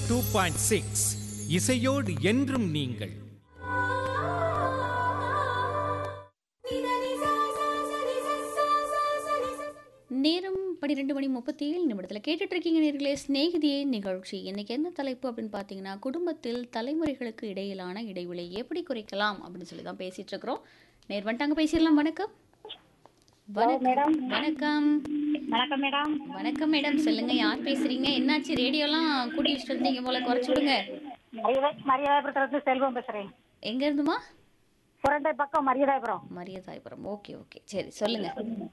Two point six இசையோடு என்றும் நீங்கள் நேரம் பன்னிரெண்டு மணி முப்பத்தி ஏழு நிமிடத்தில் கேட்டுட்டு இருக்கீங்க நேர்களே சிநேகிதியே நிகழ்ச்சி இன்னைக்கு என்ன தலைப்பு அப்படின்னு பார்த்தீங்கன்னா குடும்பத்தில் தலைமுறைகளுக்கு இடையிலான இடைவெளி எப்படி குறைக்கலாம் அப்படின்னு சொல்லி தான் பேசிட்டு இருக்கிறோம் நேர் வந்துட்டாங்க பேசிடலாம் வணக்கம் வணக்கம் வணக்கம் வணக்கம் மேடம் வணக்கம் மேடம் சொல்லுங்க யார் பேசுறீங்க என்னாச்சு ரேடியோலாம் கூட்டி வச்சுட்டு வந்தீங்க போல குறைச்சு விடுங்க மரியாதை மரியாதைபுரத்துல செல்வம் பேசுறேன் எங்க இருந்துமா புரண்டை பக்கம் மரியாதைபுரம் மரியதாயபுரம் ஓகே ஓகே சரி சொல்லுங்க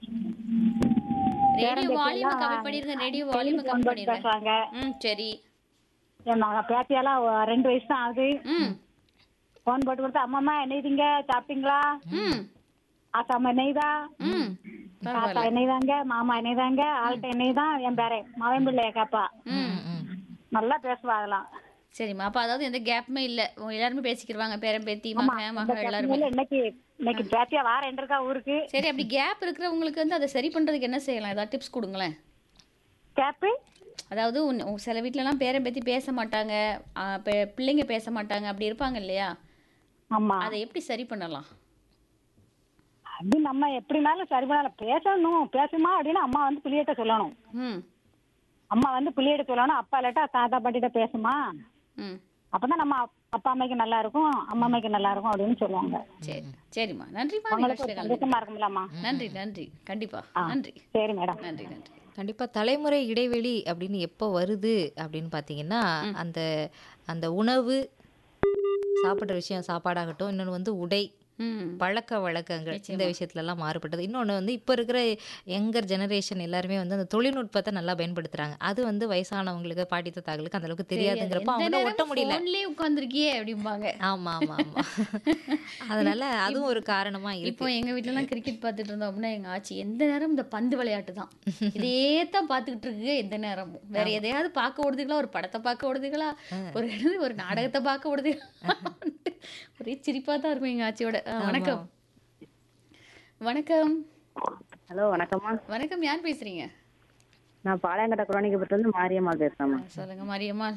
ரேடியோ வால்யூம் கம்மி பண்ணிருங்க ரேடியோ வால்யூம் கம்மி பண்ணிருங்க பேசுவாங்க ம் சரி என் மக பேத்தியெல்லாம் ஒ- ரெண்டு வயசு தான் ஆகுது ம் போன் போட்டு கொடுத்து அம்மாம்மா என்னைதீங்க சாப்பிட்டீங்களா ம் ஆசாம என்னைதா ம் தாத்தா என்னைதாங்க மாமா என்னைதாங்க ஆள்கிட்ட என்னைதான் என் பேரே மவன் பிள்ளைய கேப்பா ம் நல்லா பேசுவா அதெல்லாம் சரிம்மா அப்ப அதாவது எந்த கேப்புமே இல்ல உங்க எல்லாருமே பேசிக்கிருவாங்க பேரன் பேத்தி ஆமா மகன் இந்த மகள் எல்லாருமே பிரச்சனையில இன்னைக்கு இன்னைக்கு பேத்தியா வாரம் இருக்கா ஊருக்கு சரி அப்படி கேப் இருக்கிறவங்களுக்கு வந்து அதை சரி பண்றதுக்கு என்ன செய்யலாம் ஏதாவது டிப்ஸ் கொடுங்களேன் கேப்பு அதாவது உன் உன் சில வீட்லலாம் பேரன் பேத்தி பேச மாட்டாங்க ஆ, பே- பிள்ளைங்க பேச மாட்டாங்க அப்படி இருப்பாங்க இல்லையா ஆமா அதை எப்படி சரி பண்ணலாம் அது நம்ம எப்படினாலும் சரி பண்ணலாம் பேசணும் பேசுமா அப்படின்னு அம்மா வந்து பிள்ளைகிட்ட சொல்லணும் ம் அம்மா வந்து பிள்ளைகிட்ட சொல்லணும் அப்பா இல்லாட்டா தாத்தா பாட்டிகிட்ட பேசுமா ம் அப்பதான் நம்ம அப்- அப்பா அம்மைக்கு நல்லா இருக்கும் அம்மா அம்மைக்கு நல்லா இருக்கும் அப்படின்னு சொல்லுவாங்க சரி சரிம்மா நன்றிம்மா அவங்களுக்கு ஒரு நிகழ்ச்சியில் கலந்து சந்தோஷமா இருக்கும்லம்மா நன்றி நன்றி கண்டிப்பா ஆ. நன்றி சரி மேடம் நன்றி நன்றி கண்டிப்பாக தலைமுறை இடைவெளி அப்படின்னு எப்போ வருது அப்படின்னு பார்த்தீங்கன்னா அந்த அந்த உணவு சாப்பிட்ற விஷயம் சாப்பாடாகட்டும் இன்னொன்று வந்து உடை ம் பழக்க வழக்கங்கள் இந்த விஷயத்துலலாம் மாறுபட்டது இன்னொன்று வந்து இப்போ இருக்கிற யங்கர் ஜெனரேஷன் எல்லாருமே வந்து அந்த தொழில்நுட்பத்தை நல்லா பயன்படுத்துகிறாங்க அது வந்து வயசானவங்களுக்கு பாட்டி தாத்தாக்களுக்கு அந்த அளவுக்கு தெரியாதுங்கிறப்ப அவங்க ஒட்ட முடியல ஃபோன்லயே உட்காந்துருக்கியே அப்படிம்பாங்க ஆமா ஆமா ஆமா அதனால அதுவும் ஒரு காரணமா இப்போ இருக்கு எங்க வீட்லலாம் கிரிக்கெட் பார்த்துட்டு இருந்தோம் அப்படின்னா எங்க ஆச்சி எந்த நேரம் இந்த பந்து விளையாட்டு தான் இதே தான் பார்த்துக்கிட்டு இருக்கு எந்த நேரமும் வேற எதையாவது பார்க்க ஓடுதுங்களா ஒரு படத்தை பார்க்க ஓடுதுங்களா ஒரு என்னது, ஒரு நாடகத்தை பார்க்க ஓடுதுங்களா ஒரே சிரிப்பா தான் இருக்கும் எங்க ஆச்சியோட ஆ, வணக்கம் வணக்கம் ஹலோ வணக்கம்மா வணக்கம் யார் பேசுறீங்க நான் பாளையங்கட்ட குரோனிக்கப்பட்டு வந்து மாரியம்மா பேசுறேம்மா சொல்லுங்க மாரியம்மா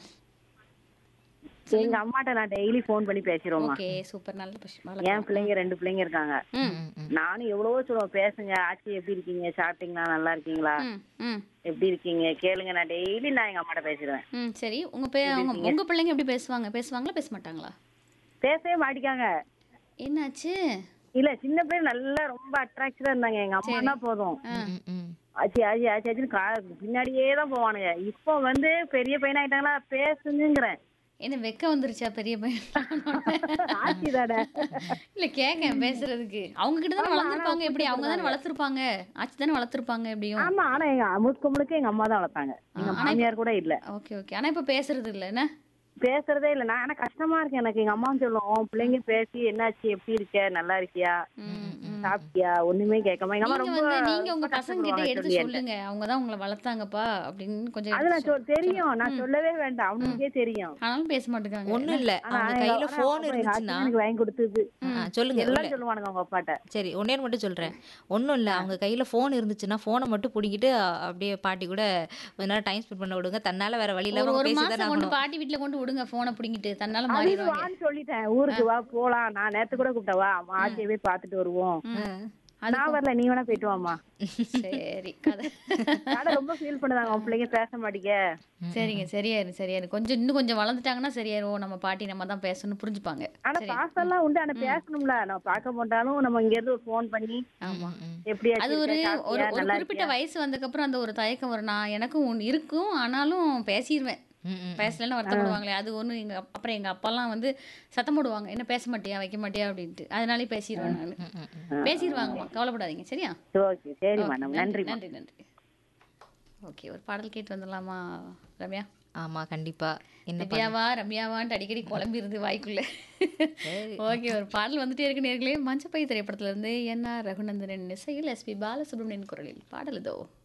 எங்க அம்மாட்ட நான் டெய்லி ஃபோன் பண்ணி பேசிடுவோம்மா ஓகே சூப்பர் நல்ல விஷயம் என் பிள்ளைங்க ரெண்டு பிள்ளைங்க இருக்காங்க ம் நானும் எவ்வளவோ சொல்லுவேன் பேசுங்க ஆச்சி எப்படி இருக்கீங்க சாப்பிட்டீங்களா நல்லா இருக்கீங்களா ம் ம் எப்படி இருக்கீங்க கேளுங்க நான் டெய்லி நான் எங்க அம்மாட்ட பேசிடுவேன் ம் சரி உங்க பே உங்க உங்க பிள்ளைங்க எப்படி பேசுவாங்க பேசுவாங்களா பேச மாட்டாங்களா பேசவே மாட்டிக்காங்க என்னாச்சு இல்ல சின்ன பிள்ளை நல்லா ரொம்ப அட்ராக்டடா இருந்தாங்க எங்க அம்மானா போதும் ம், ம். ஆச்சி ஆச்சி ஆச்சி ஆச்சின்னு கா- பின்னாடியே தான் போவானுங்க இப்போ வந்து பெரிய பையனாயிட்டாங்களா பேசுங்கிறேன் என்ன வெக்க வந்துருச்சா பெரிய பையன் ஆச்சி தானே இல்ல கேக்க பேசுறதுக்கு அவங்க கிட்ட தானே வளர்த்துருப்பாங்க எப்படி அவங்க தானே வளர்த்துருப்பாங்க ஆச்சி தானே வளர்த்துருப்பாங்க எப்படியும் ஆமா ஆனா எங்க முழுக்க முழுக்க எங்க அம்மா தான் வளர்த்தாங்க எங்க மாமியார் கூட இல்ல ஓகே ஓகே ஆனா இப்ப பேசுறது இல்ல என்ன பேசுறதே இல்ல நான் ஆனா கஷ்டமா இருக்கு எனக்கு எங்க அம்மாவும் சொல்லுவோம் பிள்ளைங்க பேசி என்னாச்சு எப்படி இருக்க நல்லா இருக்கியா ம், ம். சாப்பிட்டியா ஒண்ணுமே கேட்காம எங்க அம்மா நீங்க ரொம்ப வந்து நீங்க உங்க ரொம்ப பசங்க கிட்ட கஷ்டப்படுவாங்க எடுத்து சொல்லி என்கிட்ட. சொல்லுங்க அவங்க தான் உங்களை வளர்த்தாங்கப்பா அப்படின்னு கொஞ்சம் அது எடுத்து நான் சொல்- தெரியும் நான் சொல்லவே வேண்டாம் அவனுக்கே தெரியும் ஆனாலும் பேச மாட்டேங்காங்க ஒண்ணும் இல்ல ஆனா அவங்க எங்க- கையில ஆனா போன் அவங்க எங்க இருந்துச்சுன்னா அத்தை எனக்கு வாங்கி கொடுத்தது ஆ, சொல்லுங்க எல்லாம் இல்ல. சொல்லுவானுங்க அவங்க அப்பாட்ட சரி ஒன்னே மட்டும் சொல்றேன் ஒன்றும் இல்லை அவங்க கையில ஃபோன் இருந்துச்சுன்னா ஃபோனை மட்டும் பிடிக்கிட்டு அ, அப்படியே பாட்டி கூட கொஞ்ச நேரம் டைம் ஸ்பெண்ட் பண்ண விடுங்க தன்னால வேற வழியில ஒரு அவங்க ஒரு பேசி மாசம் தானே கொண்டு ஆகணும் பாட்டி வீட்ல கொண்டு விடுங்க போனை பிடிங்கிட்டு தன்னால அது மாறிடுவாங்க வான்னு சொல்லிட்டேன் ஊருக்கு வா போலாம் நான் நேத்து கூட கூப்பிட்டேன் வா அம்மா ஆச்சியை போய் பார்த்துட்டு வருவோம் அது நான் வரல நீ வேணா போயிட்டு வாமா சரி கதை ஆனா ரொம்ப ஃபீல் பண்ணுதாங்க உன் பிள்ளைங்க பேச மாட்டீங்க சரிங்க சரியாயிரும் சரியாயிரும் கொஞ்சம் இன்னும் கொஞ்சம் வளர்ந்துட்டாங்கன்னா சரியாயிரும் ஓ, நம்ம பாட்டி நம்ம தான் பேசணும்னு புரிஞ்சுப்பாங்க ஆனா பாசம் எல்லாம் உண்டு ஆனா பேசணும்ல நம்ம பார்க்க போட்டாலும் நம்ம இங்க இருந்து ஒரு ஃபோன் பண்ணி ஆமா எப்படி அது ஒரு ஒரு ஒரு குறிப்பிட்ட வயசு வந்ததுக்கப்புறம் அந்த ஒரு தயக்கம் வரும் நான் எனக்கும் ஒன்று இருக்கும் ஆனாலும் பேசிடுவேன் ம், ம். பேசலன்னு வருத்தப்படுவாங்களே அது ஒன்றும் எங்க அப்~ அப்புறம் எங்க அப்பாலாம் வந்து சத்தம் போடுவாங்க என்ன பேச மாட்டியா வைக்க மாட்டியா அப்படின்ட்டு அதனாலே பேசிடுவேன் நான் பேசிடுவாங்கம்மா கவலைப்படாதீங்க சரியா ஓகே சரிம்மா நம்ம நன்றி நன்றிம்மா நன்றி நன்றி ஓகே ஒரு பாடல் கேட்டு வந்துடலாமா ரம்யா ஆமா கண்டிப்பா என்ன திவ்யாவா ரம்யாவான்ட்டு அடிக்கடி குழம்பி இருந்து வாய்க்குள்ள ஓகே ஒரு பாடல் வந்துட்டே இருக்கு நேர்களே மஞ்சப்பை திரைப்படத்துல இருந்து என் ஆர் ரகுநந்தனின் இசையில் எஸ்பி பாலசுப்ரமணியன் குரலில் பாடல் இதோ